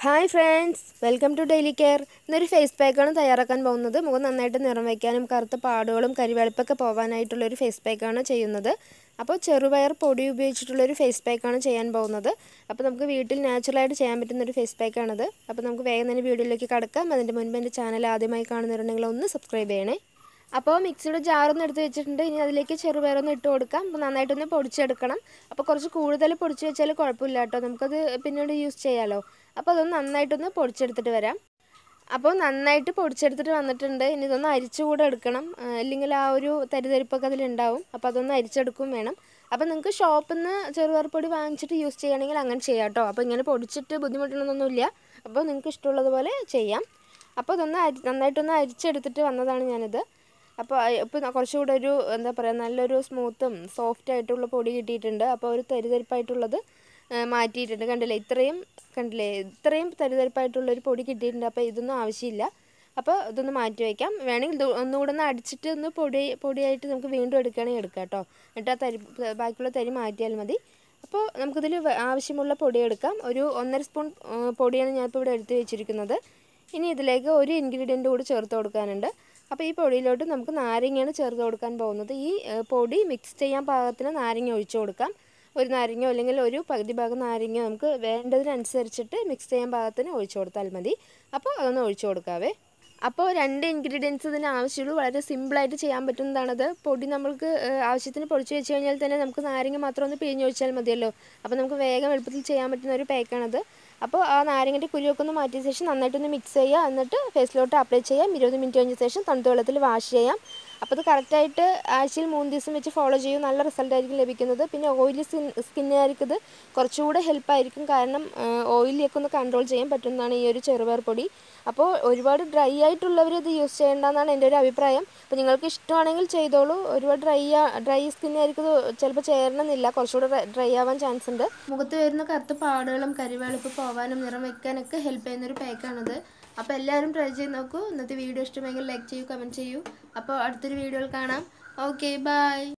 hi friends welcome to daily care ഇന്നൊരു face പാക്കാണ് തയ്യാറാക്കാൻ പോകുന്നത് മുഖം നന്നായിട്ട് നിറം വയ്ക്കാനും കറുത്ത പാടുകളും കരിവെളുപ്പൊക്കെ പോകാനായിട്ടുള്ളൊരു ഫേസ് പാക്കാണ് ചെയ്യുന്നത് അപ്പോൾ ചെറുപയർ പൊടി ഉപയോഗിച്ചിട്ടുള്ളൊരു ഫേസ് പാക്കാണ് ചെയ്യാൻ പോകുന്നത് അപ്പോൾ നമുക്ക് വീട്ടിൽ നാച്ചുറലായിട്ട് ചെയ്യാൻ പറ്റുന്നൊരു ഫേസ് പാക്കാണത് അപ്പോൾ നമുക്ക് വേഗം തന്നെ വീഡിയോയിലേക്ക് കടക്കാം അതിൻ്റെ മുൻപ് എൻ്റെ ചാനൽ ആദ്യമായി കാണുന്നവരുണ്ടെങ്കിൽ ഒന്ന് സബ്സ്ക്രൈബ് ചെയ്യണേ അപ്പോൾ മിക്സിയുടെ ജാറൊന്ന് എടുത്ത് വെച്ചിട്ടുണ്ട് ഇനി അതിലേക്ക് ചെറുപയറൊന്ന് ഇട്ട് കൊടുക്കാം അപ്പോൾ നന്നായിട്ടൊന്ന് പൊടിച്ചെടുക്കണം അപ്പോൾ കുറച്ച് കൂടുതൽ പൊടിച്ച് വെച്ചാൽ കുഴപ്പമില്ല കേട്ടോ നമുക്കത് പിന്നീട് യൂസ് ചെയ്യാമല്ലോ അപ്പോൾ അതൊന്ന് നന്നായിട്ടൊന്ന് പൊടിച്ചെടുത്തിട്ട് വരാം അപ്പോൾ നന്നായിട്ട് പൊടിച്ചെടുത്തിട്ട് വന്നിട്ടുണ്ട് ഇനി ഇതൊന്ന് അരിച്ചുകൂടെ എടുക്കണം അല്ലെങ്കിൽ ആ ഒരു തരിതരിപ്പൊക്കെ അതിലുണ്ടാവും അപ്പോൾ അതൊന്ന് അരിച്ചെടുക്കും വേണം അപ്പോൾ നിങ്ങൾക്ക് ഷോപ്പിൽ നിന്ന് ചെറുപയർപ്പൊടി വാങ്ങിച്ചിട്ട് യൂസ് ചെയ്യുകയാണെങ്കിൽ അങ്ങനെ ചെയ്യാം കേട്ടോ അപ്പോൾ ഇങ്ങനെ പൊടിച്ചിട്ട് ബുദ്ധിമുട്ടണമെന്നൊന്നുമില്ല അപ്പോൾ നിങ്ങൾക്ക് ഇഷ്ടമുള്ളതുപോലെ ചെയ്യാം അപ്പോൾ ഇതൊന്ന് അരി നന്നായിട്ടൊന്ന് അരിച്ചെടുത്തിട്ട് വന്നതാണ് ഞാനിത് അപ്പോൾ ഇപ്പോൾ കുറച്ചുകൂടെ ഒരു എന്താ പറയുക നല്ലൊരു സ്മൂത്തും സോഫ്റ്റ് ആയിട്ടുള്ള പൊടി കിട്ടിയിട്ടുണ്ട് അപ്പോൾ ഒരു തരിതരിപ്പായിട്ടുള്ളത് മാറ്റിയിട്ടുണ്ട് കണ്ടില്ലേ ഇത്രയും കണ്ടില്ലേ ഇത്രയും തരിതരിപ്പായിട്ടുള്ളൊരു പൊടി കിട്ടിയിട്ടുണ്ട് അപ്പോൾ ഇതൊന്നും ആവശ്യമില്ല അപ്പോൾ ഇതൊന്ന് മാറ്റി വയ്ക്കാം വേണമെങ്കിൽ ഇത് ഒന്നുകൂടെ ഒന്ന് അടിച്ചിട്ട് ഒന്ന് പൊടി പൊടിയായിട്ട് നമുക്ക് വീണ്ടും എടുക്കുകയാണെങ്കിൽ എടുക്കാം കേട്ടോ എന്നിട്ട് ആ തരി ബാക്കിയുള്ള തരി മാറ്റിയാൽ മതി അപ്പോൾ നമുക്കിതിൽ ആവശ്യമുള്ള പൊടി എടുക്കാം ഒരു ഒന്നര സ്പൂൺ പൊടിയാണ് ഞാനിപ്പോൾ ഇവിടെ എടുത്ത് വെച്ചിരിക്കുന്നത് ഇനി ഇതിലേക്ക് ഒരു ഇൻഗ്രീഡിയൻ്റ് കൂടി ചേർത്ത് കൊടുക്കാനുണ്ട് അപ്പോൾ ഈ പൊടിയിലോട്ട് നമുക്ക് നാരങ്ങയാണ് ചേർത്ത് കൊടുക്കാൻ പോകുന്നത് ഈ പൊടി മിക്സ് ചെയ്യാൻ പാകത്തിന് നാരങ്ങ ഒഴിച്ചു കൊടുക്കാം ഒരു നാരങ്ങയോ അല്ലെങ്കിൽ ഒരു പകുതി ഭാഗം നാരങ്ങയോ നമുക്ക് വേണ്ടതിനനുസരിച്ചിട്ട് മിക്സ് ചെയ്യാൻ പാകത്തിന് ഒഴിച്ചു കൊടുത്താൽ മതി അപ്പോൾ അതൊന്ന് ഒഴിച്ചു കൊടുക്കാവേ അപ്പോൾ രണ്ട് ഇൻഗ്രീഡിയൻസ് ഇതിന് ആവശ്യമുള്ളൂ വളരെ സിമ്പിളായിട്ട് ചെയ്യാൻ പറ്റുന്നതാണത് പൊടി നമ്മൾക്ക് ആവശ്യത്തിന് പൊടിച്ച് വെച്ച് കഴിഞ്ഞാൽ തന്നെ നമുക്ക് നാരങ്ങ മാത്രം ഒന്ന് പിഴിഞ്ഞൊഴിച്ചാൽ മതിയല്ലോ അപ്പോൾ നമുക്ക് വേഗം എളുപ്പത്തിൽ ചെയ്യാൻ പറ്റുന്ന ഒരു പാക്കാണത് അപ്പോൾ ആ നാരങ്ങൻ്റെ കുരുവൊക്കെ ഒന്ന് മാറ്റിയ ശേഷം നന്നായിട്ടൊന്ന് മിക്സ് ചെയ്യുക എന്നിട്ട് ഫേസിലോട്ട് അപ്ലൈ ചെയ്യാം ഇരുപത് മിനിറ്റ് കഴിഞ്ഞ ശേഷം തണുത്ത വെള്ളത്തിൽ വാഷ് ചെയ്യാം അപ്പോൾ ഇത് കറക്റ്റായിട്ട് ആഴ്ചയിൽ മൂന്ന് ദിവസം വെച്ച് ഫോളോ ചെയ്യും നല്ല റിസൾട്ട് ആയിരിക്കും ലഭിക്കുന്നത് പിന്നെ ഓയിലി സ്കിൻ സ്കിന്നുകാർക്ക് ഇത് കുറച്ചുകൂടെ ഹെൽപ്പായിരിക്കും കാരണം ഓയിലിയൊക്കെ ഒന്ന് കൺട്രോൾ ചെയ്യാൻ പറ്റുന്നതാണ് ഈ ഒരു ചെറുപയർ പൊടി അപ്പോൾ ഒരുപാട് ഡ്രൈ ആയിട്ടുള്ളവർ ഇത് യൂസ് ചെയ്യേണ്ടതെന്നാണ് എൻ്റെ ഒരു അഭിപ്രായം അപ്പോൾ നിങ്ങൾക്ക് ഇഷ്ടമാണെങ്കിൽ ചെയ്തോളൂ ഒരുപാട് ഡ്രൈ ഡ്രൈ സ്കിന്നുകാർക്ക് ഇത് ചിലപ്പോൾ ചേരണമെന്നില്ല കുറച്ചുകൂടെ ഡ്രൈ ആവാൻ ചാൻസ് ഉണ്ട് മുഖത്ത് വരുന്ന കറുത്ത പാടുകളും കരിവെളുപ്പ് പോകാനും നിറം വെക്കാനൊക്കെ ഹെൽപ്പ് ചെയ്യുന്ന ഒരു പാക്കാണിത് അപ്പോൾ എല്ലാവരും ട്രൈ ചെയ്ത് നോക്കൂ ഇന്നത്തെ വീഡിയോ ഇഷ്ടമെങ്കിൽ ലൈക്ക് ചെയ്യൂ കമൻറ്റ് ചെയ്യൂ അപ്പോൾ അടുത്തൊരു വീഡിയോയിൽ കാണാം ഓക്കെ ബൈ